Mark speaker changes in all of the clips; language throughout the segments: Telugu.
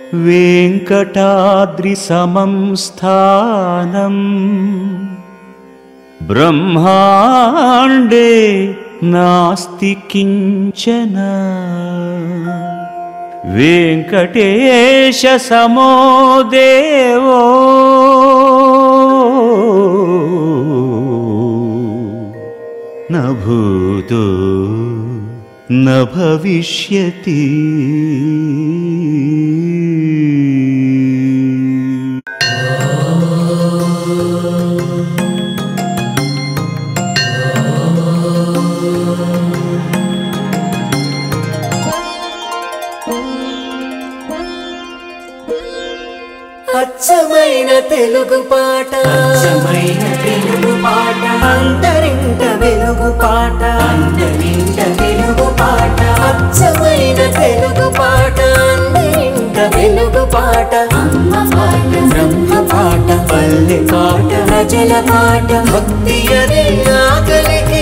Speaker 1: वेङ्कटाद्रिसमं स्थानम् ब्रह्माण्डे नास्ति किञ्चन वेङ्कटेशसमो देवो न भूतो न भविष्यति
Speaker 2: అచ్చమైన తెలుగు పాట
Speaker 3: అచ్చమైన తెలుగు పాట
Speaker 2: అందరింట వెలుగు పాట
Speaker 3: అందరింట తెలుగు పాట
Speaker 2: అచ్చమైన తెలుగు పాట అందరింట వెలుగు పాట
Speaker 3: అమ్మ పాట
Speaker 2: బ్రహ్మ పాట పల్లె పాట ప్రజల పాట భక్తి అనే ఆకలికి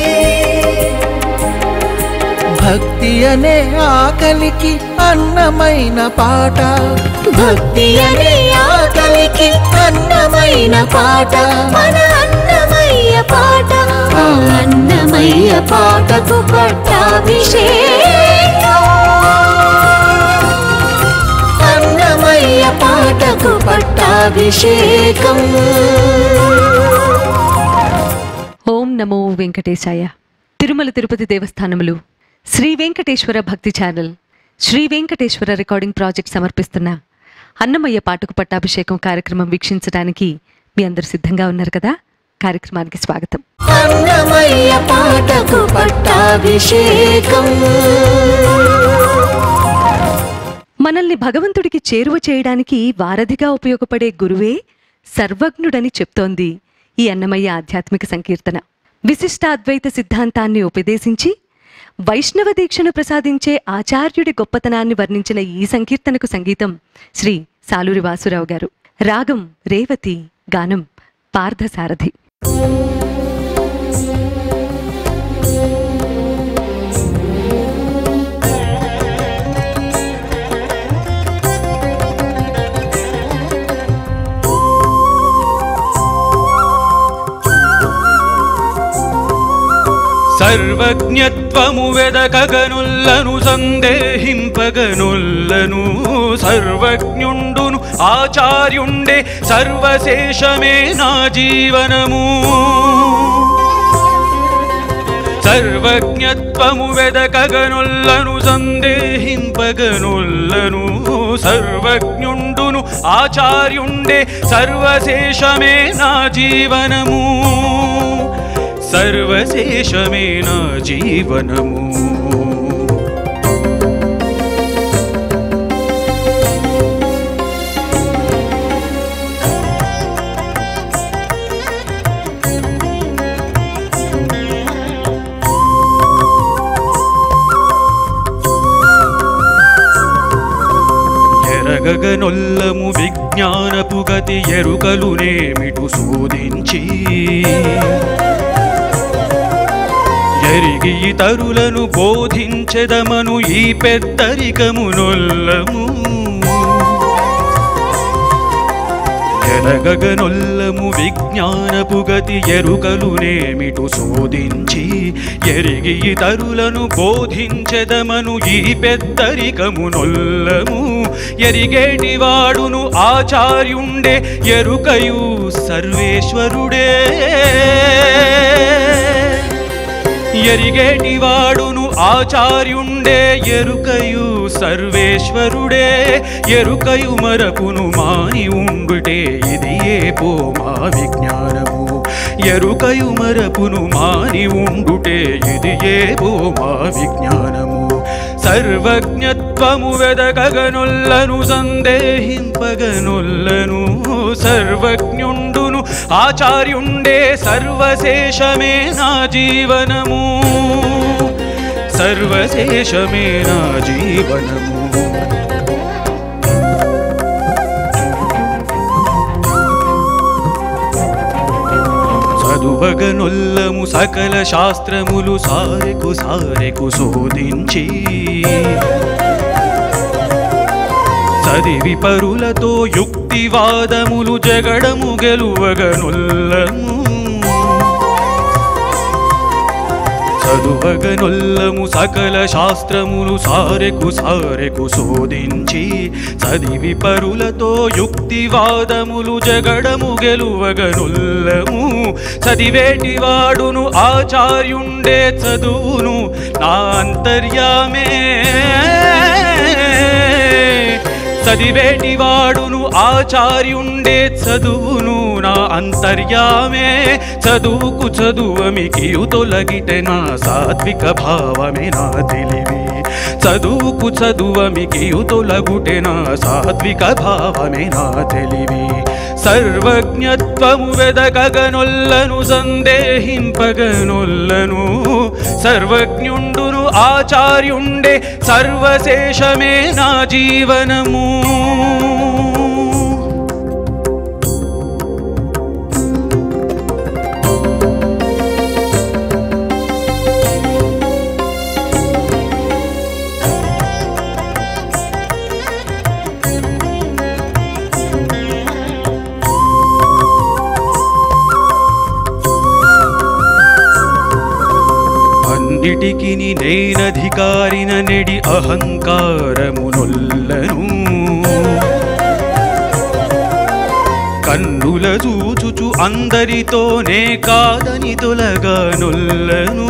Speaker 4: భక్తి అనే ఆకలికి అన్నమైన పాట
Speaker 2: భక్తి అనే ఆకలికి అన్నమైన పాట మన అన్నమయ్య పాట ఆ అన్నమయ్య పాటకు పట్టాభిషేకం అన్నమయ్య పాటకు పట్టాభిషేకం
Speaker 5: ఓం నమో వెంకటేశాయ Tirumala Tirupati దేవస్థానములు Sri Venkateswara Bhakti channel Sri Venkateswara recording project సమర్పిస్తున్న అన్నమయ్య పాటకు పట్టాభిషేకం కార్యక్రమం వీక్షించడానికి మీ అందరు సిద్ధంగా ఉన్నారు కదా కార్యక్రమానికి స్వాగతం
Speaker 2: అన్నమయ్య పాటకు పట్టాభిషేకం
Speaker 5: మనల్ని భగవంతుడికి చేరువ చేయడానికి వారధిగా ఉపయోగపడే గురువే సర్వజ్ఞుడని చెప్తోంది ఈ అన్నమయ్య ఆధ్యాత్మిక సంకీర్తన విశిష్ట అద్వైత సిద్ధాంతాన్ని ఉపదేశించి వైష్ణవ దీక్షను ప్రసాదించే ఆచార్యుడి గొప్పతనాన్ని వర్ణించిన ఈ సంకీర్తనకు సంగీతం శ్రీ సాలూరి వాసురావు గారు రాగం రేవతి గానం పార్థసారథి
Speaker 1: సర్వజ్ఞత్వము వెదకగనుల్లను సందేహింపగనుల్లను సర్వజ్ఞుండును ఆచార్యుండే సర్వశేషమే నా జీవనము సర్వజ్ఞత్వము వెదకగనుల్లను సందేహింపగనుల్లను సర్వజ్ఞుండును ఆచార్యుండే సర్వశేషమే నా జీవనము సర్వశేషమే నా జీవనము ఎరగగనొల్లము విజ్ఞానపు గతి ఎరుకలునేమిటు శోధించి ఎరిగి ఇతరులను బోధించెదమను ఈ పెద్దరికమునొల్లము ఎరగగనొల్లము విజ్ఞానపు గతి ఎరుకలునేమిటు శోధించి ఎరిగి ఇతరులను బోధించెదమను ఈ పెద్దరికమునొల్లము ఎరిగేటి వాడును ఆచార్యుండే ఎరుకయు సర్వేశ్వరుడే ఎరిగేటి వాడును ఆచార్యుండే ఎరుకయు సర్వేశ్వరుడే ఎరుకయు మరపును మాని ఉండుటే ఇది ఏ పో మా విజ్ఞానము ఎరుకయు మరపును మాని ఉండుటే ఇది ఏ పో మా విజ్ఞానము సర్వజ్ఞత్వము వెదకగనుల్లను సందేహింపగనుల్లను సర్వజ్ఞుండును ఆచార్యుండే సర్వశేషమే నా జీవనము సర్వశేషమే నా జీవనము చదువగనొల్లము సకల శాస్త్రములు సారెకు సారెకు శోధించి చదివి పరులతో యుక్తివాదములు జగడము గెలువగనుల్లము చదువగనొల్లము సకల శాస్త్రములు సారెకు సారెకు శోధించి చదివి పరులతో యుక్తివాదములు జగడము గెలువగనుల్లము చదివేటి వాడును ఆచార్యుండే చదువును నా అంతర్యామే చదివేటి వాడును ఆచార్యుండే చదువును నా అంతర్యామే చదువుకు చదువమికియు తొలగిటే నా సాత్విక భావమే నా తెలివి చదువుకు చదువమికియు తొలగుటే నా సాత్విక భావమే నా తెలివి సర్వజ్ఞత్వము వెదకగనొల్లను సందేహింపగనొల్లను సర్వజ్ఞుండును ఆచార్యుండే సర్వశేషమే నా జీవనము అన్నిటికి నేనధికారిన నెడి అహంకారమునొల్లను కన్నుల చూచుచు అందరితోనే కాదని తొలగానొల్లను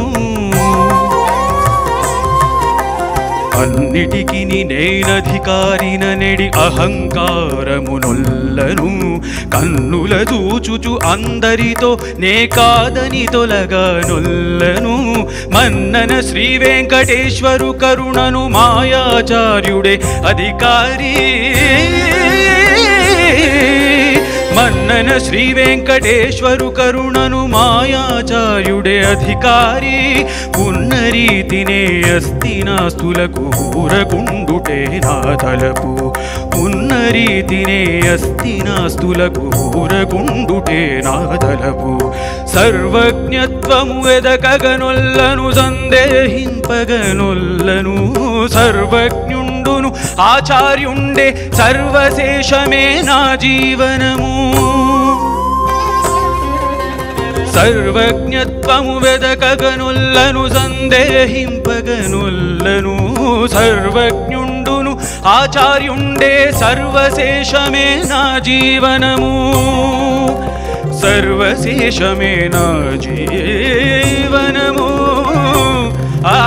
Speaker 1: అన్నిటికి నేనధికారిన నెడి అహంకారమునొల్లను కన్నుల చూచుచు అందరితో నే కాదని తొలగానొల్లను మన్నన శ్రీ వెంకటేశ్వరు కరుణను మాయాచార్యుడే అధికారి మన్నన శ్రీ వెంకటేశ్వరు కరుణను మాయాచార్యుడే అధికారి ఉన్న రీతినే అస్థినాస్తులకు ఊరకుండుటే నా తలపు ఉన్న రీతినే అస్థినాస్తులకు ఊరకుండుటే నా తలపు సర్వజ్ఞత్వము ఎదకగనొల్లను సందేహింపగనొల్లను సర్వజ్ఞుండును ఆచార్యుండే సర్వశేషమే నా జీవనము సర్వజ్ఞత్వము వెదకగనుల్లను సందేహింపగనుల్లను సర్వజ్ఞుండును ఆచార్యుండే సర్వశేషమే నా జీవనము సర్వశేషమే నా జీవనము ఆ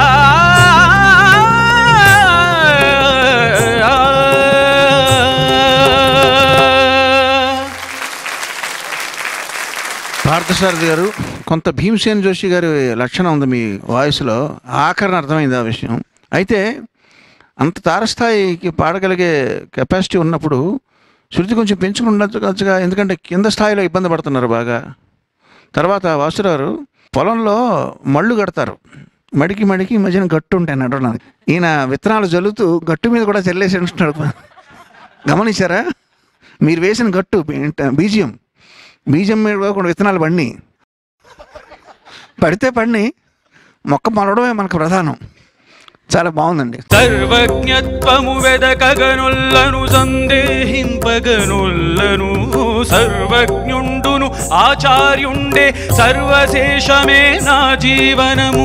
Speaker 6: పార్థసారథి గారు కొంత భీమసేన్ జోషి గారి లక్షణం ఉంది మీ వాయిస్లో ఆఖరణ అర్థమైంది ఆ విషయం అయితే అంత తారస్థాయికి పాడగలిగే కెపాసిటీ ఉన్నప్పుడు శృతి కొంచెం పెంచుకుని ఉండొచ్చుగా ఎందుకంటే కింద స్థాయిలో ఇబ్బంది పడుతున్నారు బాగా తర్వాత వాసురారు పొలంలో మళ్ళు కడతారు మడికి మడికి ఈ మధ్యన గట్టు ఉంటాయి నడవడానికి ఈయన విత్తనాలు జల్లుతూ గట్టు మీద కూడా చెల్లేసి ఉంటున్నాడు గమనించారా మీరు వేసిన గట్టు బీజియం బీజం మీద కూడా కొన్ని విత్తనాలు పడిని పడితే పడిని మొక్క మొలవడమే మనకు ప్రధానం చాలా బాగుందండి
Speaker 1: సర్వజ్ఞత్వము వెదకగనుల్లను సందేహింపగనుల్లను సర్వజ్ఞుండును ఆచార్యుండే సర్వశేషమే నా జీవనము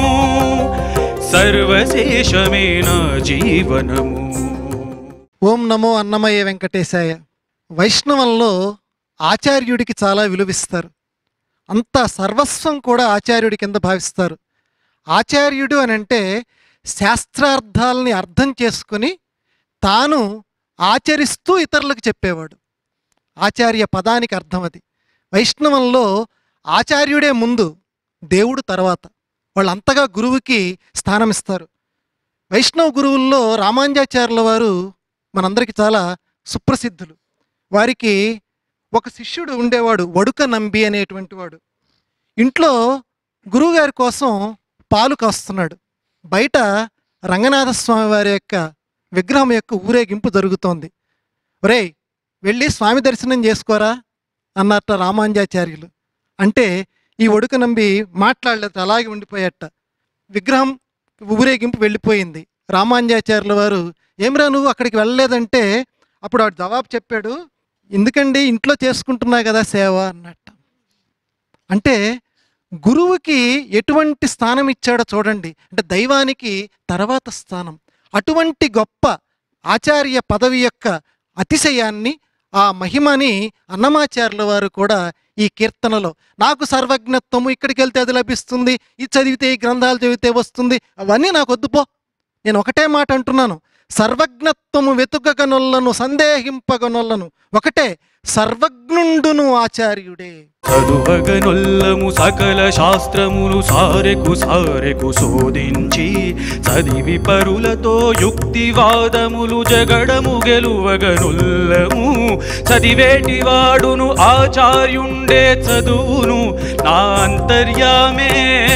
Speaker 1: సర్వశేషమే నా జీవనము
Speaker 7: ఓం నమో అన్నమయ్య వెంకటేశాయ వైష్ణవంలో ఆచార్యుడికి చాలా విలువిస్తారు అంత సర్వస్వం కూడా ఆచార్యుడి కింద భావిస్తారు ఆచార్యుడు అని అంటే శాస్త్రార్థాలని అర్థం చేసుకొని తాను ఆచరిస్తూ ఇతరులకు చెప్పేవాడు ఆచార్య పదానికి అర్థం అది వైష్ణవంలో ఆచార్యుడే ముందు దేవుడు తర్వాత వాళ్ళంతగా గురువుకి స్థానమిస్తారు వైష్ణవ గురువుల్లో రామాంజాచార్యుల వారు మనందరికీ చాలా సుప్రసిద్ధులు వారికి ఒక శిష్యుడు ఉండేవాడు వడుక నంబి అనేటువంటి వాడు ఇంట్లో గురువుగారి కోసం పాలు కాస్తున్నాడు బయట రంగనాథ స్వామి వారి యొక్క విగ్రహం యొక్క ఊరేగింపు జరుగుతోంది ఒరేయ్ వెళ్ళి స్వామి దర్శనం చేసుకోరా అన్నట్ట రామాంజాచార్యులు అంటే ఈ ఒడుక నంబి మాట్లాడలేదు అలాగే ఉండిపోయాట విగ్రహం ఊరేగింపు వెళ్ళిపోయింది రామాంజాచార్యుల వారు ఏమిరా నువ్వు అక్కడికి వెళ్ళలేదంటే అప్పుడు వాడు జవాబు చెప్పాడు ఎందుకండి ఇంట్లో చేసుకుంటున్నా కదా సేవ అన్నట్ట అంటే గురువుకి ఎటువంటి స్థానం ఇచ్చాడో చూడండి అంటే దైవానికి తర్వాత స్థానం అటువంటి గొప్ప ఆచార్య పదవి యొక్క అతిశయాన్ని ఆ మహిమని అన్నమాచార్యుల వారు కూడా ఈ కీర్తనలో నాకు సర్వజ్ఞత్వము ఇక్కడికి వెళ్తే అది లభిస్తుంది ఇది చదివితే ఈ గ్రంథాలు చదివితే వస్తుంది అవన్నీ నాకు వద్దు పో నేను ఒకటే మాట అంటున్నాను సర్వజ్ఞత్వము వెతుకగనొల్లను సందేహింపగనొల్లను ఒకటే సర్వజ్ఞుండును ఆచార్యుడే
Speaker 1: చదువగనొల్లము సకల శాస్త్రములు సారెకు సారెకు శోధించి చదివి పరులతో యుక్తివాదములు జగడము గెలువగనుల్లము చదివేటి వాడును ఆచార్యుండే చదువును నా అంతర్యామే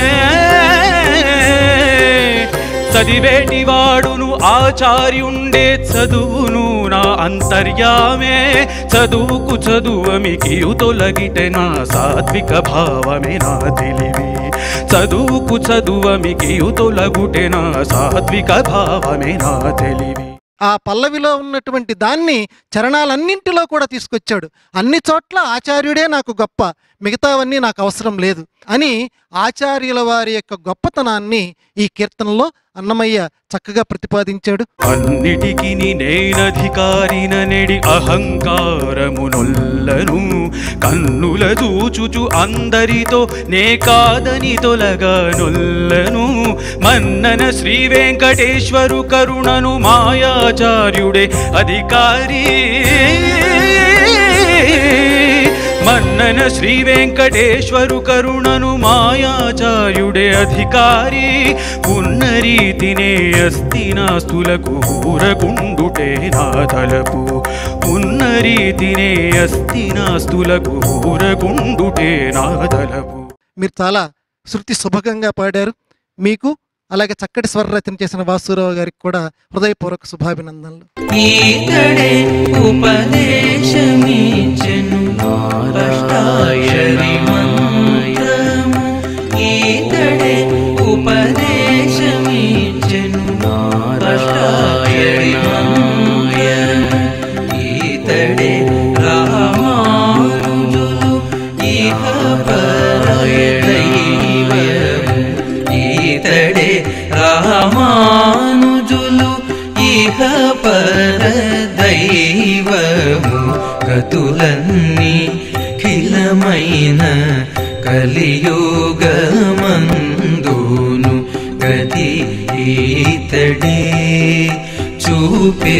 Speaker 1: చదివేటి వాడును ఆచార్యుండే చదువును నా అంతర్యామే చదువుకు చదువమికియు తొలగితే నా సాత్విక భావమే నా తెలివి చదువుకు చదువమికియు తొలగుటే నా సాత్విక భావమే నా తెలివి
Speaker 7: ఆ పల్లవిలో ఉన్నటువంటి దాన్ని చరణాలన్నింటిలో కూడా తీసుకొచ్చాడు అన్ని చోట్ల ఆచార్యుడే నాకు గొప్ప మిగతావన్నీ నాకు అవసరం లేదు అని ఆచార్యుల వారి యొక్క గొప్పతనాన్ని ఈ కీర్తనలో అన్నమయ్య చక్కగా ప్రతిపాదించాడు
Speaker 1: అన్నిటికి నేనధికారిన నెడి అహంకారమునొల్లను కన్నుల చూచుచు అందరితో నే కాదని తొలగా నొల్లను మన్నన శ్రీ వెంకటేశ్వరు కరుణను మాయాచార్యుడే అధికారి మన్నన శ్రీ వెంకటేశ్వరు కరుణను మాయాచార్యుడే అధికారి ఉన్న రీతినే అస్థినాస్తులకు ఊరకుండుటే నా తలపు ఉన్న రీతినే అస్థినాస్తులకు ఊరకుండుటే నా తలపు
Speaker 7: మీరు చాలా శృతి శుభకంగా పాడారు మీకు అలాగే చక్కటి స్వరరచన చేసిన వాసురావు గారికి కూడా హృదయపూర్వక శుభాభినందనలు
Speaker 2: ఈతడే ఉపదేశమిచ్చెను అష్టాక్షరి మంత్రము ఈతడే ఉపదేశమిచ్చెను అష్టాక్షరి మంత్రము ఈతడే రామానుజులు ఇహ పరదైవము ఈతడే రామానుజులు ఇహ పరదైవము గతులన్నీ ఖిలమైన కలియుగమందును గతి ఈతడే చూపే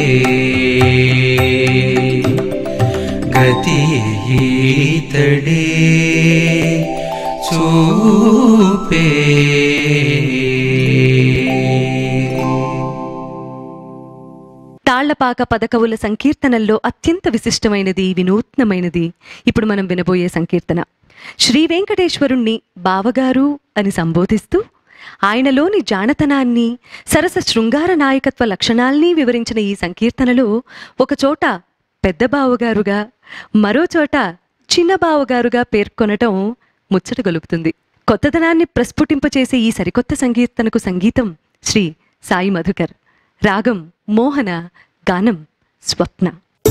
Speaker 2: గతి ఈతడే చూపే
Speaker 5: తాళ్లపాక పదకవుల సంకీర్తనల్లో అత్యంత విశిష్టమైనది వినూత్నమైనది ఇప్పుడు మనం వినబోయే సంకీర్తన శ్రీ వెంకటేశ్వరుణ్ణి బావగారు అని సంబోధిస్తూ ఆయనలోని జానతనాన్ని సరస శృంగార నాయకత్వ లక్షణాల్ని వివరించిన ఈ సంకీర్తనలో ఒకచోట పెద్ద బావగారుగా మరో చోట చిన్న బావగారుగా పేర్కొనటం ముచ్చట గొలుపుతుంది కొత్తదనాన్ని ప్రస్ఫుటింపచేసే ఈ సరికొత్త సంకీర్తనకు సంగీతం శ్రీ సాయి మధుకర్ రాగం మోహన గానం స్వప్న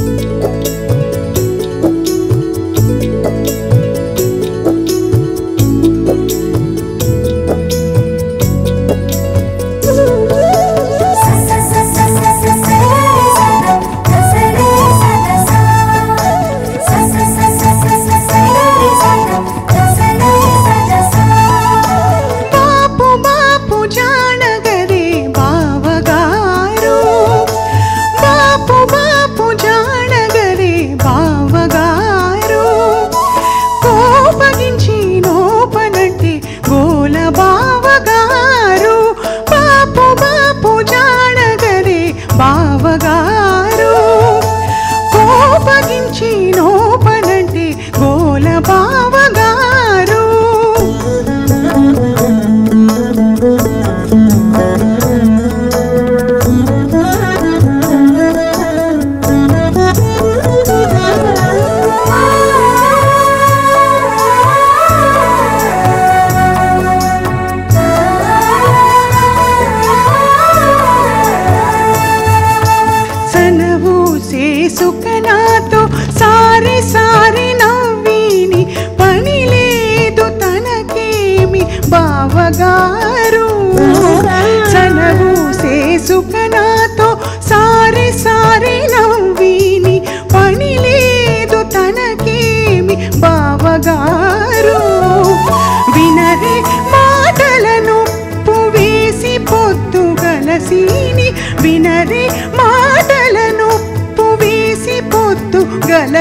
Speaker 8: బాపు బాపు జానగరే బావగారు బాపు బాపు జానగరే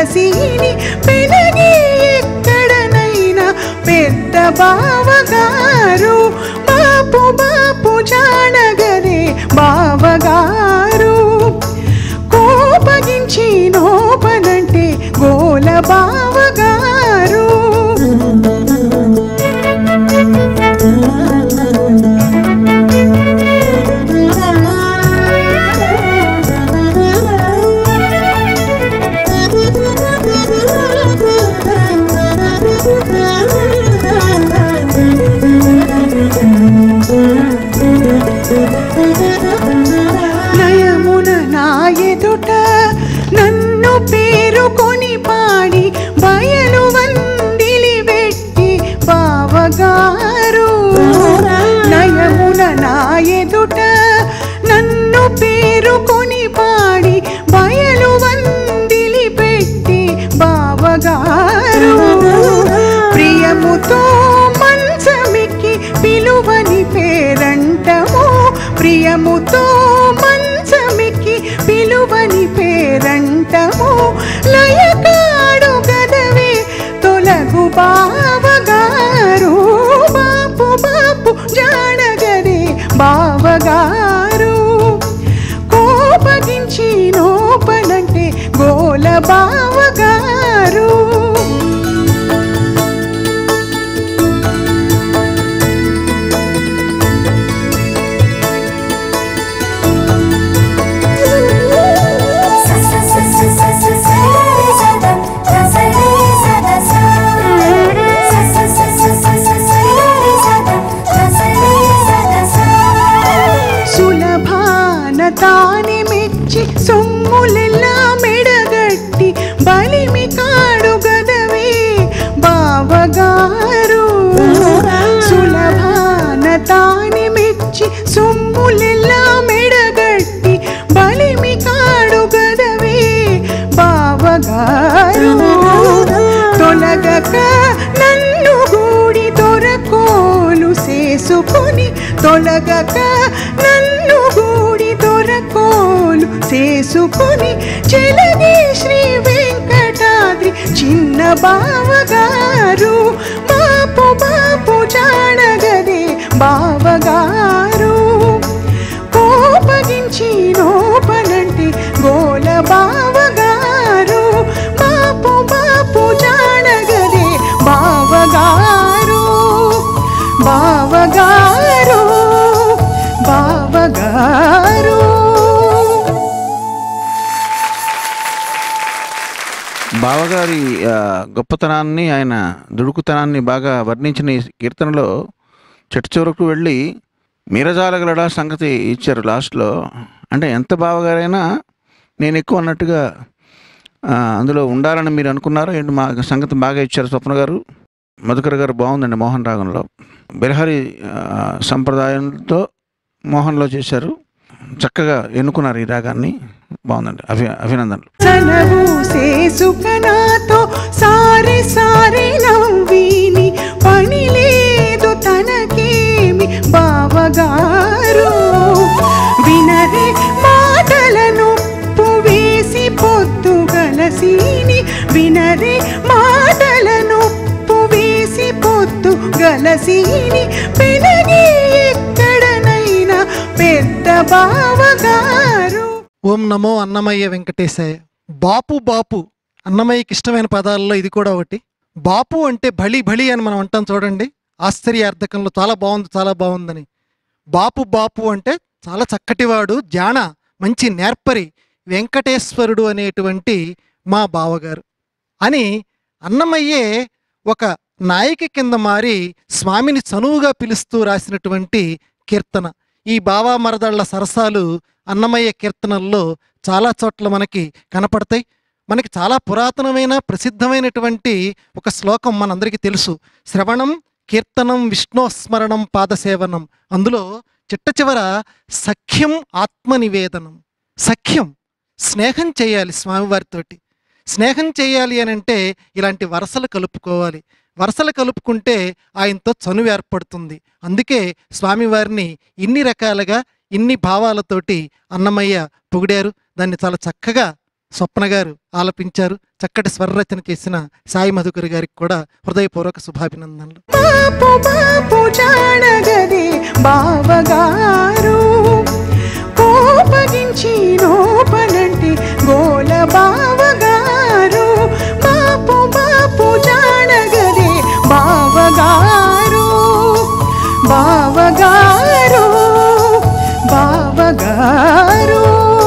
Speaker 8: గలసీని పెనగి ఎక్కడనైనా పెద్ద బావగారు బాపు బాపు జానగరే బావగారు కోపగించి నోపనంటే గోల బావగారు నయమున నా ఎదుట నన్ను పేరుకొని పాడి బయలు వందిలి పెట్టి బావగారు నయమున నా ఎదుట నన్ను పేరుకొని పాడి బయలు వందిలి పెట్టి బావగారు ప్రియముతో మంచమికి పిలువని పేరంటము ప్రియముతో మంచమికి పిలువని పేరంటము లయకాడు గదవే తొలగు బావగారు బాపు బాపు జానగరే బావగారు కోపగించి నోపనంటే గోల బావగారు సులభాన తాని మెచ్చి సొమ్ములెల్లా మెడగట్టి బలిమి కాడు గదవే బావగారు సులభాన తాని మెచ్చి సొమ్ములెల్లా మెడగట్టి బలిమి కాడు గదవే బావగారు తొలగక నన్ను గూడి దొరకోలు చేసుకొని తొలగక నన్ను గూడి దొరకోలు చేసుకొని చెలగి శ్రీ వెంకటాద్రి చిన్న బావగారు బాపు బాపు జానగదే బావగారు కోపగించి నోపనంటే గోల బావగారు బాపు బాపు జానగదే బావగారు బావగారు బావగారు
Speaker 6: బావగారి ఆ, గొప్పతనాన్ని ఆయన దుడుకుతనాన్ని బాగా వర్ణించిన ఈ కీర్తనలో చెట్టు చివరకు వెళ్ళి మీరజాలగలడా సంగతి ఇచ్చారు లాస్ట్లో అంటే ఎంత బావగారైనా నేను ఎక్కువ అన్నట్టుగా ఆ, అందులో ఉండాలని మీరు అనుకున్నారో ఏంటి మా సంగతి బాగా ఇచ్చారు స్వప్న గారు మధుకర్ గారు బాగుందండి మోహన్ రాగంలో బిరహరి ఆ, సంప్రదాయంతో మోహన్లో చేశారు చక్కగా ఎన్నుకున్నారు ఈ రాగాన్ని బాగుందండి అభి అభినందనలు
Speaker 8: చనవు చేసుక నాతో సారి సారి నవ్విని పని లేదు తనకేమి బావగారు వినరే మాటలను వేసి పొత్తు గలసీని వినరే మాటలను వేసి పొత్తు గలసీని పెనగి ఎక్కడనైనా పెద్ద బావగారు
Speaker 7: ఓం నమో అన్నమయ్య వెంకటేశాయ బాపు బాపు అన్నమయ్యకి ఇష్టమైన పదాల్లో ఇది కూడా ఒకటి బాపు అంటే బలి బలి అని మనం అంటాం చూడండి ఆశ్చర్యార్థకంలో చాలా బాగుంది చాలా బాగుందని బాపు బాపు అంటే చాలా చక్కటివాడు జాణ మంచి నేర్పరి వెంకటేశ్వరుడు అనేటువంటి మా బావగారు అని అన్నమయ్యే ఒక నాయిక కింద మారి స్వామిని చనువుగా పిలుస్తూ రాసినటువంటి కీర్తన ఈ బావా మరదళ్ళ సరసాలు అన్నమయ్య కీర్తనల్లో చాలా చోట్ల మనకి కనపడతాయి మనకి చాలా పురాతనమైన ప్రసిద్ధమైనటువంటి ఒక శ్లోకం మనందరికీ తెలుసు శ్రవణం కీర్తనం విష్ణోస్మరణం పాదసేవనం అందులో చిట్ట చివర సఖ్యం ఆత్మనివేదనం సఖ్యం స్నేహం చేయాలి స్వామివారితోటి స్నేహం చేయాలి అని అంటే ఇలాంటి వరసలు కలుపుకోవాలి వరసలు కలుపుకుంటే ఆయనతో చనువు ఏర్పడుతుంది అందుకే స్వామివారిని ఇన్ని రకాలుగా ఇన్ని భావాలతోటి అన్నమయ్య పొగిడారు దాన్ని చాలా చక్కగా స్వప్న గారు ఆలపించారు చక్కటి స్వరరచన చేసిన సాయి మధుకర్ గారికి కూడా హృదయపూర్వక శుభాభినందనలు
Speaker 8: బాపు బాపు జానగదే బావగారు కోపగించి నోపనంటే గోల బావగారు బాపు బాపు జానగదే బావగారు బావగారు బావగారు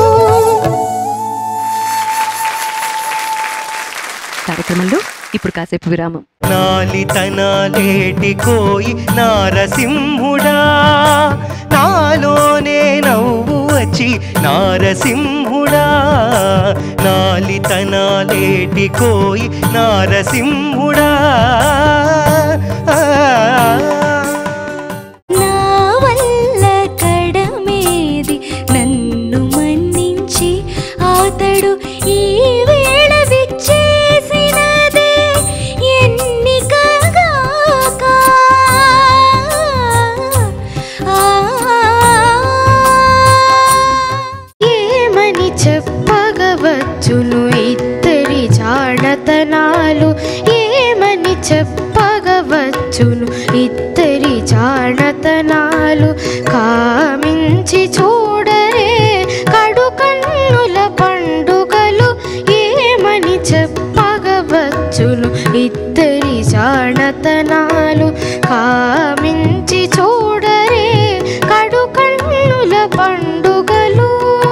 Speaker 5: కార్యక్రమంలో ఇప్పుడు కాసేపు విరామం
Speaker 9: నాలితనాలేటి కోయి నారసింహుడా నాలోనే నవ్వు వచ్చి నారసింహుడా నాలితనాలేటి కోయి నారసింహుడా
Speaker 10: నా వల్ల కడమేది నన్ను మన్నించి అతడు ఈ వేళ విచ్చేసినదే ఎన్నికగాక ఆ, ఏమని చెప్పగవచ్చును ఇద్దరి జాడతనాలు ఏమని చెప్పగవచ్చును ఇద్దరి జాడతనాలు కామించి చూడరే కడు కన్నుల పండుగలు ఏమని చెప్పగవచ్చును ఇద్దరి జాడతనాలు కామించి చూడరే కడు కన్నుల పండుగలు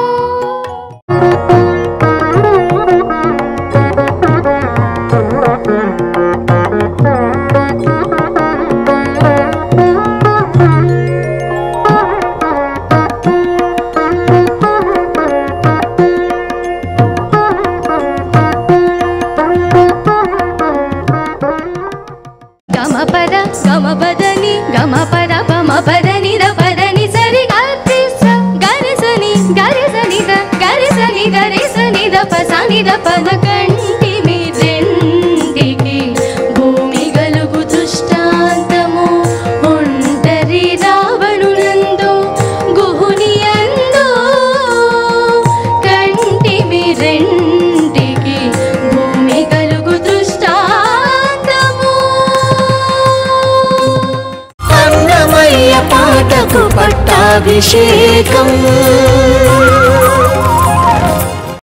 Speaker 10: గమ పద గమ పదని గమ పద పమ పదని ద పదని సరి గరిస గరిసని గరిసని ద గరిసని గరిసని ద పసని ద పద కంటి మీ రెండికి భూమి గలుగు దృష్టాంతము ఒంటరి రావణునందు గుహునియందు కంటి మీ రెండికి భూమి గలుగు దృష్టాంతము
Speaker 2: అన్నమయ్య పాటకు పట్టాభిషేకం